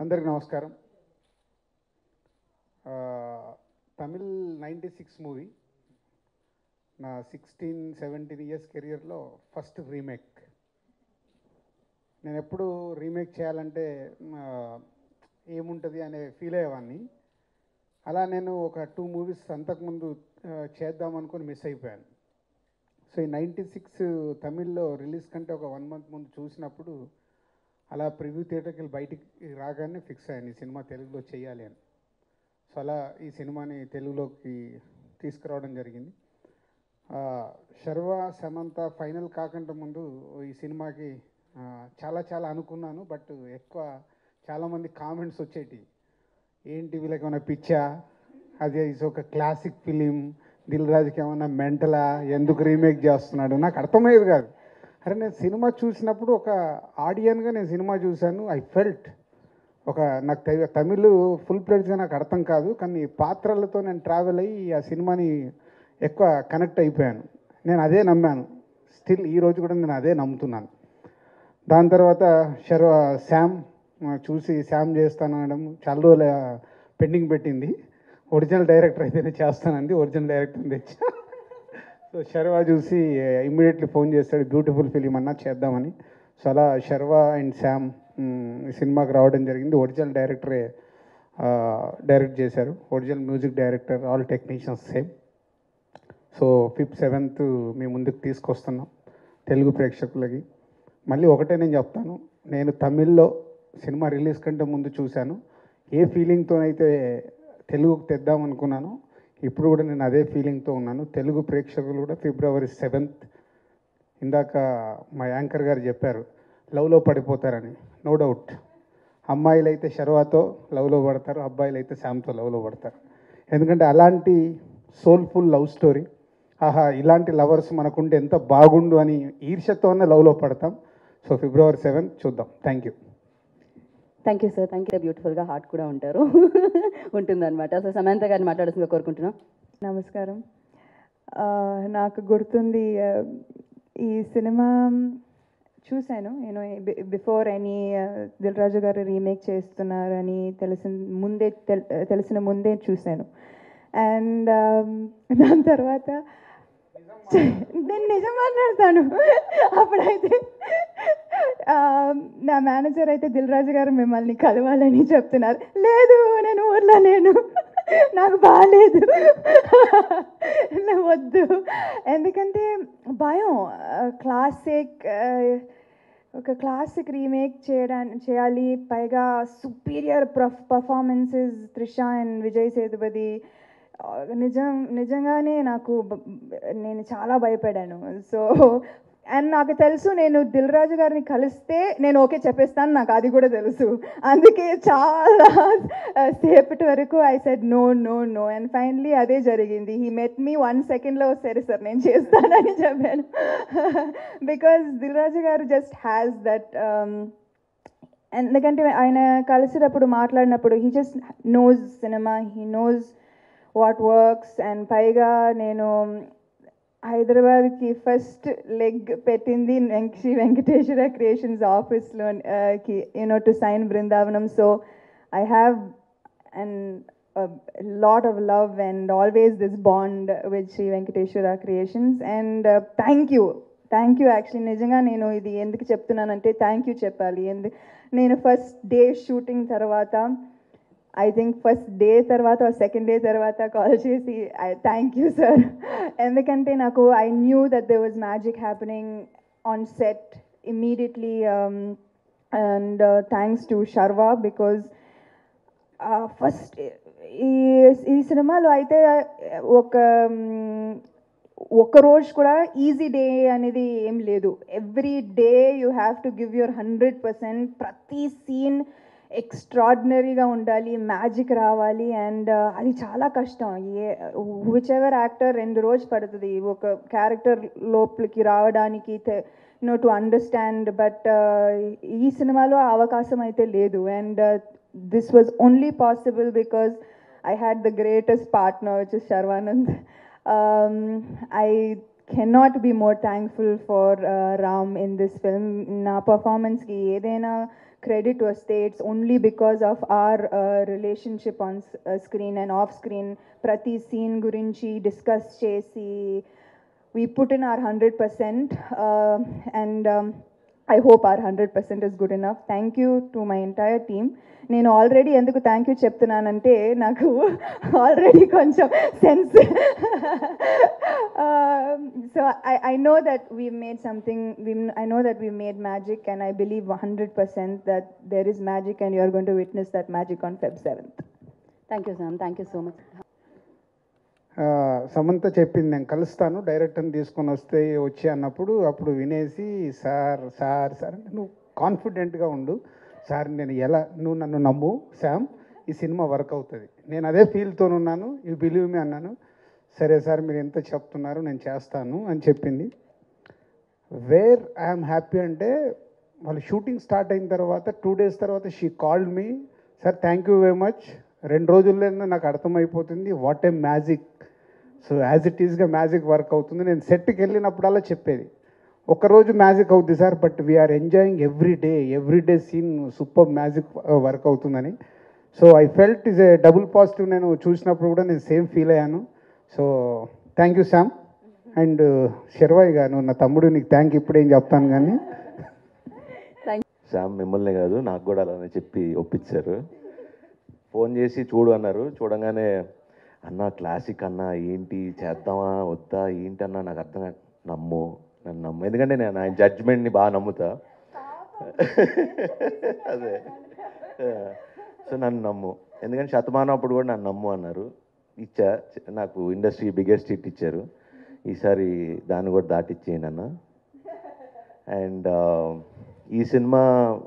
అందరికి నమస్కారం ఆ, తమిళ్ నైంటీ సిక్స్ మూవీ నా సిక్స్టీన్ సెవెంటీన్ ఇయర్స్ కెరియర్లో ఫస్ట్ రీమేక్ నేను ఎప్పుడు రీమేక్ చేయాలంటే ఆ, ఏముంటుంది అనే ఫీల్ అయ్యేవాడిని అలా నేను ఒక టూ మూవీస్ అంతకుముందు ఆ, చేద్దాం అనుకుని మిస్ అయిపోయాను సో ఈ నైంటీ సిక్స్ తమిళ్లో రిలీజ్ కంటే ఒక వన్ మంత్ ముందు చూసినప్పుడు అలా ప్రివ్యూ థియేటర్కి వెళ్ళి బయటికి రాగానే ఫిక్స్ అయ్యాను ఈ సినిమా తెలుగులో చేయాలి అని సో అలా ఈ సినిమాని తెలుగులోకి తీసుకురావడం జరిగింది ఆ, శర్వ సమంత ఫైనల్ కాకుండా ముందు ఈ సినిమాకి ఆ, చాలా చాలా అనుకున్నాను బట్ ఎక్కువ చాలామంది కామెంట్స్ వచ్చేటి ఏంటి వీళ్ళకి ఏమైనా పిచ్చా అది ఇస్ ఒక క్లాసిక్ ఫిలిం దిల్ రాజుకి ఏమైనా మెంటలా ఎందుకు రీమేక్ చేస్తున్నాడు నాకు అర్థమయ్యేది కాదు అరే నేను సినిమా చూసినప్పుడు ఒక ఆడియన్గా నేను సినిమా చూశాను ఐ ఫెల్ట్ ఒక నాకు తె- తమిళ్ ఫుల్ ప్లేట్గా నాకు అర్థం కాదు కానీ పాత్రలతో నేను ట్రావెల్ అయ్యి ఆ సినిమాని ఎక్కువ కనెక్ట్ అయిపోయాను నేను అదే నమ్మాను స్టిల్ ఈ రోజు కూడా నేను అదే నమ్ముతున్నాను దాని తర్వాత శర్వ శామ్ ఆ, చూసి శామ్ చేస్తానడం చాలా రోజులు పెండింగ్ పెట్టింది ఒరిజినల్ డైరెక్టర్ అయితేనే చేస్తానండి ఒరిజినల్ డైరెక్టర్ తెచ్చా సో శర్వా చూసి ఇమ్మీడియట్లీ ఫోన్ చేస్తాడు బ్యూటిఫుల్ ఫిలిం అన్నా చేద్దామని సో అలా శర్వా అండ్ శామ్ మ్, ఈ సినిమాకి రావడం జరిగింది ఒరిజినల్ డైరెక్టరే ఆ, డైరెక్ట్ చేశారు original music director all technicians same so fifth seventh మీ ముందుకు తీసుకొస్తున్నాం తెలుగు ప్రేక్షకులకి మళ్ళీ ఒకటే నేను చెప్తాను నేను తమిళ్లో సినిమా రిలీజ్ కంటే ముందు చూశాను ఏ ఫీలింగ్తోనైతే తెలుగుకు తెద్దాం అనుకున్నాను ఇప్పుడు కూడా నేను అదే ఫీలింగ్తో ఉన్నాను తెలుగు ప్రేక్షకులు కూడా ఫిబ్రవరి సెవెంత్ ఇందాక మా యాంకర్ గారు చెప్పారు లవ్లో పడిపోతారని నో డౌట్ అమ్మాయిలు అయితే శర్వాతో లవ్లో పడతారు అబ్బాయిలు అయితే శామ్తో లవ్లో పడతారు ఎందుకంటే అలాంటి సోల్ఫుల్ లవ్ స్టోరీ ఆహా ఇలాంటి లవర్స్ మనకుంటే ఎంత బాగుండు అని ఈర్ష్యతోనే లవ్లో పడతాం సో ఫిబ్రవరి సెవెన్ చూద్దాం thank you thank you sir thank you బ్యూటిఫుల్గా హార్ట్ కూడా ఉంటారు ఉంటుందన్నమాట సో సమంత గారిని మాట్లాడాల్సిందిగా కోరుకుంటున్నాం నమస్కారం ఆ, నాకు గుర్తుంది ఆ, ఈ సినిమా చూశాను నేను బిఫోర్ ఎనీ దిల్ రాజు గారు రీమేక్ చేస్తున్నారని తెలిసిన ముందే తెల్- తెలిసిన ముందే చూశాను అండ్ దాని తర్వాత నేను నిజం మాట్లాడతాను అప్పుడైతే ఆ, నా మేనేజర్ అయితే దిల్ రాజు గారు మిమ్మల్ని కలవాలని చెప్తున్నారు లేదు నేను ఊర్లో నేను నాకు బాగాలేదు వద్దు ఎందుకంటే భయం క్లాసిక్ ఒక క్లాసిక్ రీమేక్ చేయడానికి చేయాలి పైగా superior performances Trisha and Vijay Sethupathi ఆ, నిజం నిజంగానే నాకు బ- నేను చాలా భయపడాను సో అండ్ నాకు తెలుసు నేను దిల్ రాజు గారిని కలిస్తే నేను ఓకే చెప్పేస్తాను నాకు అది కూడా తెలుసు అందుకే చాలా సేపటి వరకు I said no no no and finally అదే జరిగింది హీ మెట్ మీ వన్ సెకండ్లో సరే సార్ నేను చేస్తానని చెప్పాను బికాస్ దిల్ రాజు గారు జస్ట్ హ్యాస్ దట్ ఎందుకంటే ఆయన కలిసినప్పుడు మాట్లాడినప్పుడు he just knows cinema he knows what works and పైగా నేను హైదరాబాద్కి ఫస్ట్ లెగ్ పెట్టింది వెంక- శ్రీ వెంకటేశ్వర క్రియేషన్స్ ఆఫీస్లో కి you know to sign Brindavanam so I have and lot of love and always this bond with Sri Venkateswara Creations and thank you thank you actually నిజంగా నేను ఇది ఎందుకు చెప్తున్నానంటే థ్యాంక్ యూ చెప్పాలి ఎందు నేను ఫస్ట్ డే షూటింగ్ తర్వాత ఐ థింక్ ఫస్ట్ డే తర్వాత సెకండ్ డే తర్వాత కాల్ చేసి ఐ థ్యాంక్ యూ సార్ ఎందుకంటే నాకు I knew that they was magic happening on set immediately and thanks to Sharwa because first ఈ ఈ సినిమాలో అయితే ఒక మ్, ఒక రోజు కూడా ఈజీ డే అనేది ఏం లేదు every day you have to give your hundred percent ప్రతి సీన్ ఎక్స్ట్రాడినరీగా ఉండాలి మ్యాజిక్ రావాలి అండ్ అది చాలా కష్టం ఏ విచ్ ఎవర్ యాక్టర్ రెండు రోజు పడుతుంది ఒక క్యారెక్టర్ లోపలికి రావడానికి నో టు అండర్స్టాండ్ బట్ ఈ సినిమాలో ఆ అవకాశం అయితే లేదు and this was only possible because I had the greatest partner which is Sharwanand I cannot be more thankful for Ram in this film నా పర్ఫార్మెన్స్కి ఏదైనా క్రెడిట్ వస్తే it's only because of our relationship on screen and off screen ప్రతి scene గురించి discuss చేసి we put in our 100% uh, and um, I hope our 100% is good enough. Thank you to my entire team. నేను already ఎందుకు thank you చెప్తున్నానంటే నాకు already కొంచెం sense so I I know that we made something I know that we made magic and I believe hundred percent that there is magic and you are gonna witness that magic on Feb seventh thank you Sam thank you so much ఆ, సమంత చెప్పింది నేను కలుస్తాను డైరెక్టర్ని తీసుకొని వస్తే వచ్చి అన్నప్పుడు అప్పుడు వినేసి సార్ సార్ సార్ అంటే నువ్వు కాన్ఫిడెంట్గా ఉండు సార్ నేను ఎలా నువ్వు నన్ను నమ్ము శామ్ ఈ సినిమా వర్క్ అవుతుంది నేను అదే ఫీల్తో ఉన్నాను యూ బిలీవ్ మీ అన్నాను సరే సార్ మీరు ఎంత చెప్తున్నారు నేను చేస్తాను అని చెప్పింది వేర్ ఐఎమ్ హ్యాపీ అంటే వాళ్ళు షూటింగ్ స్టార్ట్ అయిన తర్వాత టూ డేస్ తర్వాత she called me sir thank you very much రెండు రోజుల్లో నాకు అర్థమైపోతుంది what a magic so as it ఈస్గా మ్యాజిక్ వర్క్ అవుతుంది నేను సెట్కి వెళ్ళినప్పుడల్లా చెప్పేది ఒకరోజు మ్యాజిక్ అవుద్ది sir but we are enjoying every day every day scene super magic work అవుతుందని so I felt is a double positive నేను చూసినప్పుడు కూడా నేను సేమ్ ఫీల్ అయ్యాను so thank you Sam and శర్వాయి గారు నా తమ్ముడు నీకు థ్యాంక్ ఇప్పుడు ఏం చెప్తాను కానీ శామ్ మిమ్మల్ని కాదు నాకు కూడా అలానే చెప్పి ఒప్పించారు ఫోన్ చేసి చూడు అన్నారు చూడంగానే అన్న క్లాసిక్ అన్న ఏంటి చేద్దామా వద్దా ఏంటి అన్న నాకు అర్థం కాదు నమ్ము నన్ను నమ్ము ఎందుకంటే నేను ఆయన జడ్జ్మెంట్ని బాగా నమ్ముతా అదే సో నన్ను నమ్ము ఎందుకంటే శతమానం అప్పుడు కూడా నన్ను నమ్ము అన్నారు ఇచ్చా నాకు ఇండస్ట్రీ బిగ్గెస్ట్ హిట్ ఇచ్చారు ఈసారి దాన్ని కూడా దాటిచ్చేయండి అన్న అండ్ ఈ సినిమా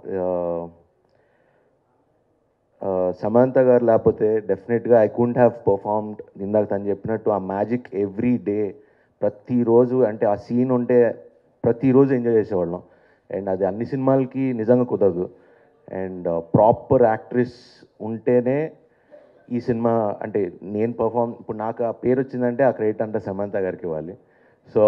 సమంత గారు లేకపోతే డెఫినెట్గా ఐ కుంట్ హ్యావ్ పర్ఫార్మ్డ్ ఇందాక తను చెప్పినట్టు ఆ మ్యాజిక్ ఎవ్రీ డే ప్రతిరోజు అంటే ఆ సీన్ ఉంటే ప్రతిరోజు ఎంజాయ్ చేసేవాళ్ళం అండ్ అది అన్ని సినిమాలకి నిజంగా కుదరదు అండ్ ప్రాపర్ యాక్ట్రెస్ ఉంటేనే ఈ సినిమా అంటే నేను పర్ఫామ్ ఇప్పుడు నాకు ఆ పేరు వచ్చిందంటే ఆ క్రెడిట్ అంతా సమంత గారికి ఇవ్వాలి సో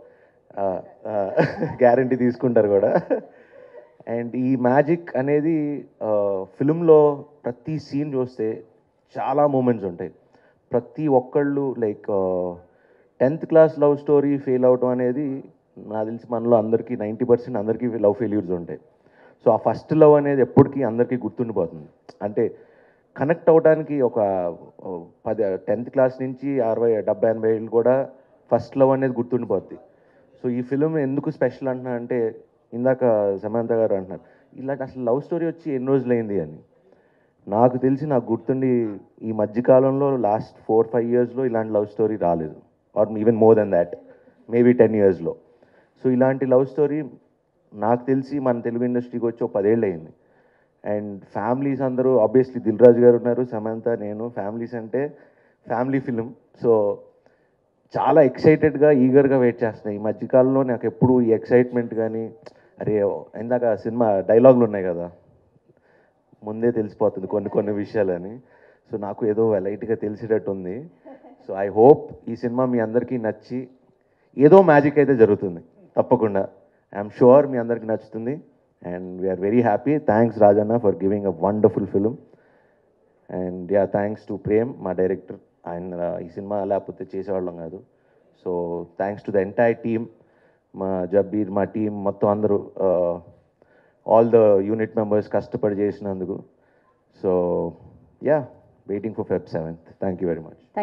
గ్యారంటీ తీసుకుంటారు కూడా అండ్ ఈ మ్యాజిక్ అనేది ఫిల్మ్లో ప్రతి సీన్ చూస్తే చాలా మూమెంట్స్ ఉంటాయి ప్రతి ఒక్కళ్ళు like tenth class love story fail అవటం అనేది నాకు తెలిసి మనలో అందరికీ నైంటీ పర్సెంట్ అందరికీ లవ్ ఫెయిల్యూర్స్ ఉంటాయి సో ఆ ఫస్ట్ లవ్ అనేది ఎప్పటికీ అందరికీ గుర్తుండిపోతుంది అంటే కనెక్ట్ అవ్వడానికి ఒక ఓ, పది టెన్త్ క్లాస్ నుంచి అరవై డెబ్బై ఎనభై ఏళ్ళు కూడా ఫస్ట్ లవ్ అనేది గుర్తుండిపోద్ది సో ఈ ఫిలిం ఎందుకు స్పెషల్ అంటున్నా అంటే ఇందాక సమంత గారు అంటున్నారు ఇలాంటి అసలు లవ్ స్టోరీ వచ్చి ఎన్ని రోజులైంది అని నాకు తెలిసి నాకు గుర్తుండి ఈ మధ్యకాలంలో లాస్ట్ ఫోర్ ఫైవ్ ఇయర్స్లో ఇలాంటి లవ్ స్టోరీ రాలేదు or even more then that maybe ten ఇయర్స్లో సో ఇలాంటి లవ్ స్టోరీ నాకు తెలిసి మన తెలుగు ఇండస్ట్రీకి వచ్చి ఒక పదేళ్ళు అయింది అండ్ ఫ్యామిలీస్ అందరూ ఆబ్వియస్లీ దిల్ రాజు గారు ఉన్నారు సమంత నేను ఫ్యామిలీస్ అంటే ఫ్యామిలీ ఫిలిం సో చాలా ఎక్సైటెడ్గా ఈగర్గా వెయిట్ చేస్తున్నాయి ఈ మధ్యకాలంలో నాకు ఎప్పుడు ఈ ఎక్సైట్మెంట్ కానీ అరే ఇందాక సినిమా డైలాగులు ఉన్నాయి కదా ముందే తెలిసిపోతుంది కొన్ని కొన్ని విషయాలని సో నాకు ఏదో లైట్గా తెలిసేటట్టు ఉంది సో ఐ హోప్ ఈ సినిమా మీ అందరికీ నచ్చి ఏదో మ్యాజిక్ అయితే జరుగుతుంది తప్పకుండా ఐఎమ్ షూర్ మీ అందరికీ నచ్చుతుంది and we are very happy thanks Rajanna for giving a wonderful film and yeah thanks to Prem మా డైరెక్టర్ ఆయన ఈ సినిమా లేకపోతే చేసేవాళ్ళం కాదు so thanks to the entire team మా జబ్బీర్ మా టీం మొత్తం అందరూ ఆల్ ద యూనిట్ మెంబర్స్ కష్టపడి చేసినందుకు so yeah waiting for Feb seventh thank you very much